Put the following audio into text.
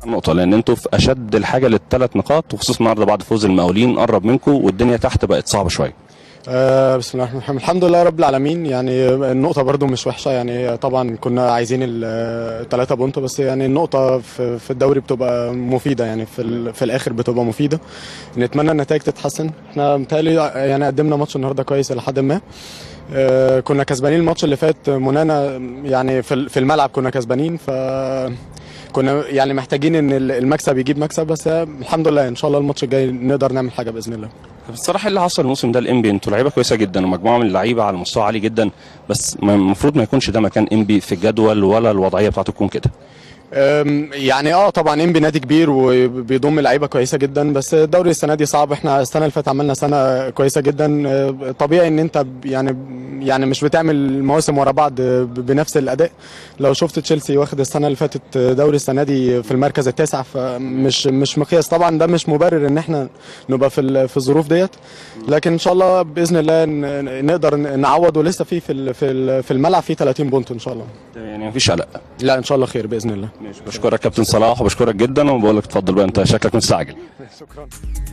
النقطة لأن أنتوا في أشد الحاجة للثلاث نقاط وخصوصا النهارده بعد فوز المقاولين قرب منكم والدنيا تحت بقت صعبة شوية. آه بسم الله الرحمن الرحيم الحمد لله رب العالمين يعني النقطة برضو مش وحشة يعني طبعا كنا عايزين الثلاثة بونت بس يعني النقطة في, في الدوري بتبقى مفيدة يعني في, ال- في الآخر بتبقى مفيدة نتمنى النتائج تتحسن احنا متهيألي يعني قدمنا ماتش النهاردة كويس إلى حد ما آه كنا كسبانين الماتش اللي فات منانا يعني في ال- في الملعب كنا كسبانين ف كنا يعني محتاجين ان المكسب يجيب مكسب بس الحمد لله ان شاء الله الماتش الجاي نقدر نعمل حاجه باذن الله طب الصراحة اللي حصل الموسم ده الإنبي أنتوا لعيبة كويسة جدا ومجموعة من اللعيبة على مستوى عالي جدا بس ما- المفروض ما يكونش ده مكان إنبي في الجدول ولا الوضعية بتاعته تكون كده. أم، يعني اه طبعا انبي نادي كبير وبيضم لعيبه كويسه جدا بس الدوري السنه دي صعب احنا السنه اللي فاتت عملنا سنه كويسه جدا أه، طبيعي ان انت ب- يعني يعني مش بتعمل مواسم ورا بعض ب- بنفس الاداء لو شفت تشيلسي واخد السنه اللي فاتت دوري السنه دي في المركز التاسع فمش مش مقياس طبعا ده مش مبرر ان احنا نبقى في ال- في الظروف ديت لكن ان شاء الله باذن الله ن- نقدر نعوض ولسه في في ال- في ال- في الملعب في 30 بونت ان شاء الله يعني مفيش قلق. لا ان شاء الله خير باذن الله ماشي بشكرك كابتن صلاح وبشكرك جدا وبقول لك اتفضل بقى أنت شكلك مستعجل. شكرا